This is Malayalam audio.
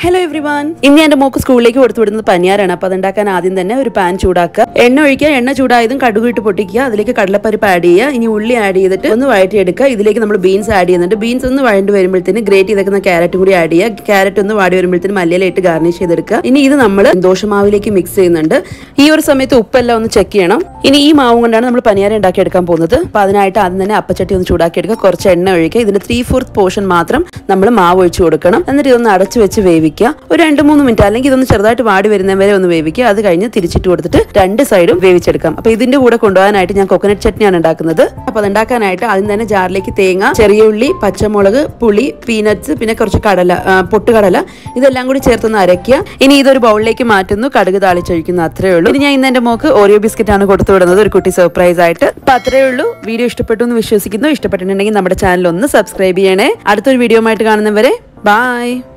ഹലോ എവ്രി വൺ ഇന്ന് എന്റെ മോക്ക് സ്കൂളിലേക്ക് കൊടുത്തു വിടുന്നത് പനിയാറാണ് അപ്പൊ അതുണ്ടാക്കാൻ ആദ്യം തന്നെ ഒരു പാൻ ചൂടാക്കുക എണ്ണ ഒഴിക്കുക എണ്ണ ചൂടായതും കടുക് ഇട്ട് പൊട്ടിക്കുക അതിലേക്ക് കടലപ്പരിപ്പ് ആഡ് ചെയ്യുക ഇനി ഉള്ളി ആഡ് ചെയ്തിട്ട് ഒന്ന് വഴറ്റിയെടുക്കുക ഇതിലേക്ക് നമ്മൾ ബീൻസ് ആഡ് ചെയ്യുന്നുണ്ട് ബീൻസ് ഒന്ന് വഴണ്ട് വരുമ്പോഴത്തേന് ഗ്രേറ്റ് ചെയ്തേക്കുന്ന ക്യാരറ്റും കൂടി ആഡ് ചെയ്യുക ക്യാരറ്റ് ഒന്ന് വാടി വരുമ്പോഴത്തേന് മല്ലിയില ഇട്ട് ഗാർണിഷ് ചെയ്തെടുക്കുക ഇനി ഇത് നമ്മൾ ദോശമാവിലേക്ക് മിക്സ് ചെയ്യുന്നുണ്ട് ഈ ഒരു സമയത്ത് ഉപ്പെല്ലാം ഒന്ന് ചെക്ക് ചെയ്യണം ഇനി ഈ മാവും കൊണ്ടാണ് നമ്മൾ പനിയാരം ഉണ്ടാക്കിയെടുക്കാൻ പോകുന്നത് അപ്പൊ അതിനായിട്ട് ആദ്യം തന്നെ അപ്പച്ചട്ടി ഒന്ന് ചൂടാക്കി എടുക്കുക കുറച്ച് എണ്ണ ഒഴിക്കുക ഇതിന്റെ ത്രീ ഫോർത്ത് പോർഷൻ മാത്രം നമ്മൾ മാവ് ഒഴിച്ചു കൊടുക്കണം എന്നിട്ട് ഇതൊന്ന് അടച്ചു വെച്ച് വേവിക്കുക ഒരു രണ്ട് മൂന്ന് മിനിറ്റ് അല്ലെങ്കിൽ ഇതൊന്ന് ചെറുതായിട്ട് വാടി വരുന്നവരെ ഒന്ന് വേവിക്കുക അത് കഴിഞ്ഞ് തിരിച്ചിട്ട് കൊടുത്തിട്ട് രണ്ട് സൈഡും വേവിച്ചെടുക്കാം അപ്പൊ ഇതിന്റെ കൂടെ കൊണ്ടുപോകാനായിട്ട് ഞാൻ കോക്കനട്ട് ചട്നിയാണ് ഉണ്ടാക്കുന്നത് അപ്പൊ അത് ഉണ്ടാക്കാനായിട്ട് ആദ്യം തന്നെ ജാറിലേക്ക് തേങ്ങ ചെറിയ ഉള്ളി പച്ചമുളക് പുളി പീനട്സ് പിന്നെ കുറച്ച് കടല ആ, പൊട്ടുകടല ഇതെല്ലാം കൂടി ചേർത്തൊന്ന് അരയ്ക്കുക ഇനി ഇതൊരു ബൗളിലേക്ക് മാറ്റുന്നു കടുക് താളിച്ചൊഴിക്കുന്നു അത്രേ ഉള്ളൂ ഇനി ഞാൻ ഇന്ന് എന്റെ മോക്ക് ഓറിയോ ബിസ്ക്കറ്റ് ആണ് കൊടുത്തു വിടുന്നത് ഒരു കുട്ടി സർപ്രൈസ് ആയിട്ട് അപ്പൊ അത്രേ ഉള്ളൂ വീഡിയോ ഇഷ്ടപ്പെട്ടു എന്ന് വിശ്വസിക്കുന്നു ഇഷ്ടപ്പെട്ടിട്ടുണ്ടെങ്കിൽ നമ്മുടെ ചാനൽ ഒന്ന് സബ്സ്ക്രൈബ് ചെയ്യണേ അടുത്തൊരു വീഡിയോ ആയിട്ട് കാണുന്നവരെ ബൈ